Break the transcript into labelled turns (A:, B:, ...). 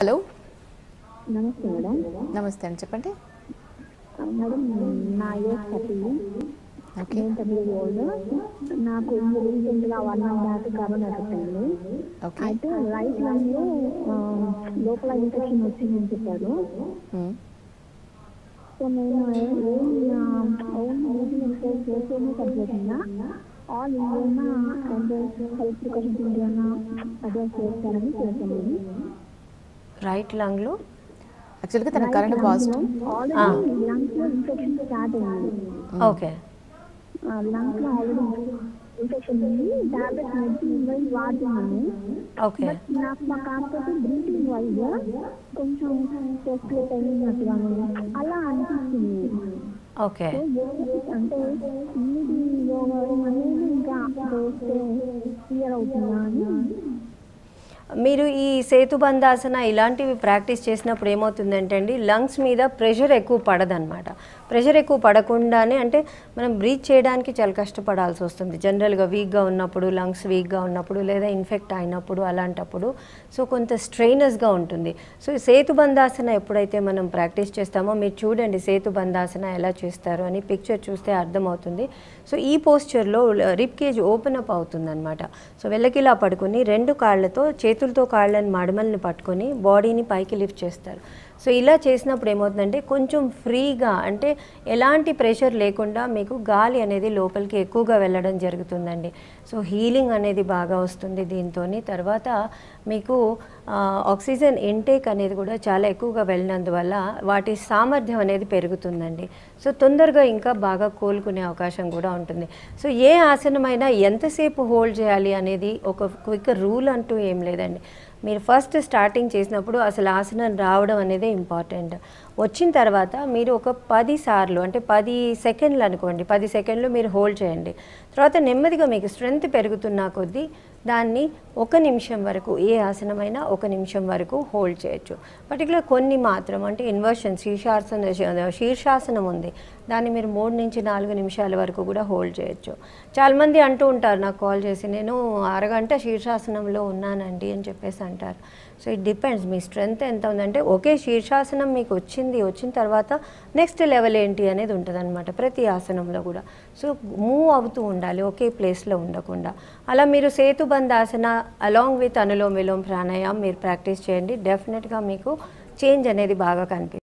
A: Hello
B: నమస్తే madam
A: నమస్తే అండి చెప్పండి
B: ఆ, మేడం నా ఏజ్ థర్టీ
A: ఓకే
B: నేను తొమ్మిది ఓల్డ్ నాకు రీసెంట్గా వన్ అండ్ హాఫ్ కరోనా పెట్టింది
A: ఓకే
B: అయితే రైట్ లైన్లో లోపల ఇన్ఫెక్షన్ వచ్చిందని చెప్పారు
A: మ్మ్.
B: సో నేను ఏం ఓన్ బ్రీతింగ్ ఎక్సర్సైజ్ చేస్తేనే సరిపోతుందా ఆల్ ఇండియా అంటే హెల్త్ ప్రికాషన్స్ ఇండియా అడ్వైస్ చేస్తారని చేశాను
C: రైట్ లంగ్లో
A: యాక్చువల్గా తన కరెంట్ పాజిటివ్
B: ఆల్రెడీ లంగ్స్ లో ఇన్ఫెక్షన్ స్టార్ట్ అయింది
C: ఓకే
B: లంగ్స్ లో ఆల్రెడీ ఇన్ఫెక్షన్ ఉంది టాబ్లెట్స్ మెడిసిన్ వైజ్ వాడుతున్నాను
C: ఓకే
B: బట్ నాకు మా కాకపోతే బ్రీతింగ్ వైజ్ కొంచెం చెస్ట్ అయినట్టుగాను అలా అనిపిస్తుంది
C: ఓకే
B: సో ఏ- అంటే ఇన్ని యోగాలు అనేది ఇంకా చేస్తే క్లియర్ అవుతుందా అని
C: మీరు ఈ సేతుబంధాసన ఇలాంటివి ప్రాక్టీస్ చేసినప్పుడు ఏమవుతుందంటే అండి లంగ్స్ మీద ప్రెషర్ ఎక్కువ పడదన్నమాట ప్రెషర్ ఎక్కువ పడకుండానే అంటే మనం బ్రీత్ చేయడానికి చాలా కష్టపడాల్సి వస్తుంది జనరల్గా వీక్గా ఉన్నప్పుడు లంగ్స్ వీక్గా ఉన్నప్పుడు లేదా ఇన్ఫెక్ట్ అయినప్పుడు అలాంటప్పుడు సో కొంత స్ట్రెయినస్గా ఉంటుంది సో ఈ సేతుబంధాసన ఎప్పుడైతే మనం ప్రాక్టీస్ చేస్తామో మీరు చూడండి సేతుబంధాసన ఎలా చేస్తారు అని పిక్చర్ చూస్తే అర్థమవుతుంది సో ఈ పోస్చర్లో రిప్ కేజ్ ఓపెన్ అప్ అవుతుందన్నమాట సో వెళ్ళకిలా పడుకొని రెండు కాళ్ళతో చేతులతో కాళ్ళని మడమల్ని పట్టుకొని బాడీని పైకి లిఫ్ట్ చేస్తారు సో ఇలా చేసినప్పుడు ఏమవుతుందంటే కొంచెం ఫ్రీగా అంటే ఎలాంటి ప్రెషర్ లేకుండా మీకు గాలి అనేది లోపలికి ఎక్కువగా వెళ్ళడం జరుగుతుందండి సో హీలింగ్ అనేది బాగా వస్తుంది దీంతో తర్వాత మీకు ఆ, ఆక్సిజన్ ఇంటేక్ అనేది కూడా చాలా ఎక్కువగా వెళ్ళినందువల్ల వాటి సామర్థ్యం అనేది పెరుగుతుందండి సో తొందరగా ఇంకా బాగా కోలుకునే అవకాశం కూడా ఉంటుంది సో ఏ ఆసనమైనా ఎంతసేపు హోల్డ్ చేయాలి అనేది ఒక క్విక్ రూల్ అంటూ ఏం లేదండి మీరు ఫస్ట్ స్టార్టింగ్ చేసినప్పుడు అసలు ఆసనం రావడం అనేది ఇంపార్టెంట్ వచ్చిన తర్వాత మీరు ఒక పది సార్లు అంటే పది సెకండ్లు అనుకోండి పది సెకండ్లు మీరు హోల్డ్ చేయండి తర్వాత నెమ్మదిగా మీకు స్ట్రెంగ్త్ పెరుగుతున్న కొద్దీ దాన్ని ఒక నిమిషం వరకు ఏ ఆసనమైనా ఒక నిమిషం వరకు హోల్డ్ చేయొచ్చు పర్టికులర్ కొన్ని మాత్రం అంటే ఇన్వర్షన్ శీర్షాసన శీర్షాసనం ఉంది దాన్ని మీరు మూడు నుంచి నాలుగు నిమిషాల వరకు కూడా హోల్డ్ చేయొచ్చు చాలామంది అంటూ ఉంటారు నాకు కాల్ చేసి నేను అరగంట శీర్షాసనంలో ఉన్నానండి అని చెప్పేసి అంటారు సో ఇట్ డిపెండ్స్ మీ స్ట్రెంగ్త్ ఎంత ఉందంటే ఒకే శీర్షాసనం మీకు వచ్చింది వచ్చిన తర్వాత నెక్స్ట్ లెవెల్ ఏంటి అనేది ఉంటుంది ప్రతి ఆసనంలో కూడా సో మూవ్ అవుతూ ఉండాలి ఒకే ప్లేస్లో ఉండకుండా అలా మీరు సేతుబంధాసన అలాంగ్ విత్ అనులోమ్ విలోమ్ ప్రాణాయామం మీరు ప్రాక్టీస్ చేయండి డెఫినెట్గా మీకు చేంజ్ అనేది బాగా కనిపిస్తుంది